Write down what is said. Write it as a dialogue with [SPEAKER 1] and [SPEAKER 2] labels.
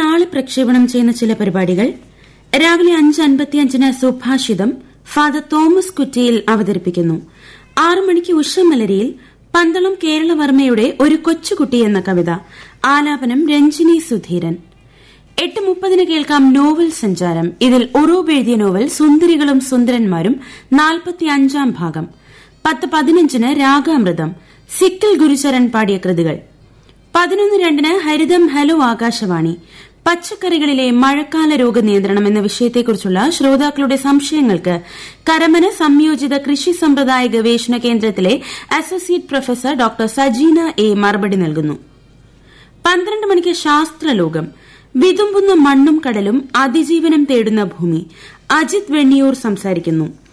[SPEAKER 1] നാളെ പ്രക്ഷേപണം ചെയ്യുന്ന ചില പരിപാടികൾ രാവിലെ അഞ്ച് അൻപത്തിയഞ്ചിന് സുഭാഷിതം ഫാദർ തോമസ് കുറ്റിയിൽ അവതരിപ്പിക്കുന്നു ആറു മണിക്ക് ഉഷമലരിയിൽ പന്തളം കേരളവർമ്മയുടെ ഒരു കൊച്ചുകുട്ടി എന്ന കവിത ആലാപനം രഞ്ജിനി സുധീരൻ എട്ട് മുപ്പതിന് കേൾക്കാം നോവൽ സഞ്ചാരം ഇതിൽ ഒറൂബ് എഴുതിയ നോവൽ സുന്ദരികളും സുന്ദരന്മാരും നാൽപ്പത്തിയഞ്ചാം ഭാഗം പത്ത് പതിനഞ്ചിന് രാഗാമൃതം സിക്കിൽ ഗുരുചരൺ പാടിയ കൃതികൾ പതിനൊന്ന് രണ്ടിന് ഹരിതം ഹലോ ആകാശവാണി പച്ചക്കറികളിലെ മഴക്കാല രോഗ നിയന്ത്രണം എന്ന വിഷയത്തെക്കുറിച്ചുള്ള ശ്രോതാക്കളുടെ സംശയങ്ങൾക്ക് കരമന സംയോജിത കൃഷി സമ്പ്രദായ ഗവേഷണ കേന്ദ്രത്തിലെ associate professor doctor Sajeena A മറുപടി നൽകുന്നു പന്ത്രണ്ട് മണിക്ക് ശാസ്ത്രലോകം വിതുമ്പുന്ന മണ്ണും കടലും അതിജീവനം തേടുന്ന ഭൂമി അജിത് വെണ്ണിയൂർ സംസാരിക്കുന്നു